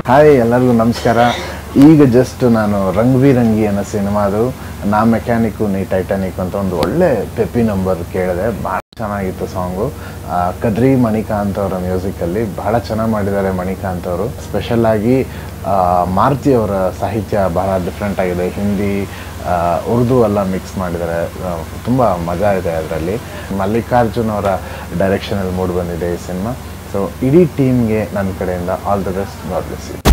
hi ಎಲ್ಲರಿಗೂ ನಮಸ್ಕಾರ ಈಗ ಜಸ್ಟ್ ನಾನು ರಂಗ್ ಬಿರಂಗಿ ಅನ್ನೋ ಸಿನಿಮಾದು ನಾ ಮೆಕ್ಯಾನಿಕ್ಕು ನೀ ಟೈಟಾನಿಕ್ ಅಂತ ಒಂದು ಒಳ್ಳೆ ಪೆಪ್ಪಿ ನಂಬರ್ ಕೇಳಿದೆ ಭಾಳ ಚೆನ್ನಾಗಿತ್ತು ಸಾಂಗು ಕದ್ರಿ ಮಣಿಕಾಂತ್ ಅವರ ಮ್ಯೂಸಿಕಲ್ಲಿ ಬಹಳ ಚೆನ್ನಾಗಿ ಮಾಡಿದ್ದಾರೆ ಮಣಿಕಾಂತ್ ಅವರು ಸ್ಪೆಷಲ್ ಆಗಿ ಆ, ಮಾರುತಿ ಅವರ ಸಾಹಿತ್ಯ ಬಹಳ ಡಿಫ್ರೆಂಟ್ ಆಗಿದೆ ಹಿಂದಿ ಆ, ಉರ್ದು ಎಲ್ಲ ಮಿಕ್ಸ್ ಮಾಡಿದ್ದಾರೆ ಆ, ತುಂಬ ಮಜಾ ಇದೆ ಅದರಲ್ಲಿ ಮಲ್ಲಿಕಾರ್ಜುನ್ ಅವರ ಡೈರೆಕ್ಷನಲ್ಲಿ ಮೂಡಿ ಬಂದಿದೆ ಈ ಸಿನಿಮಾ ಸೊ ಇಡೀ ಟೀಮ್ಗೆ ನನ್ನ ಕಡೆಯಿಂದ all the best God bless you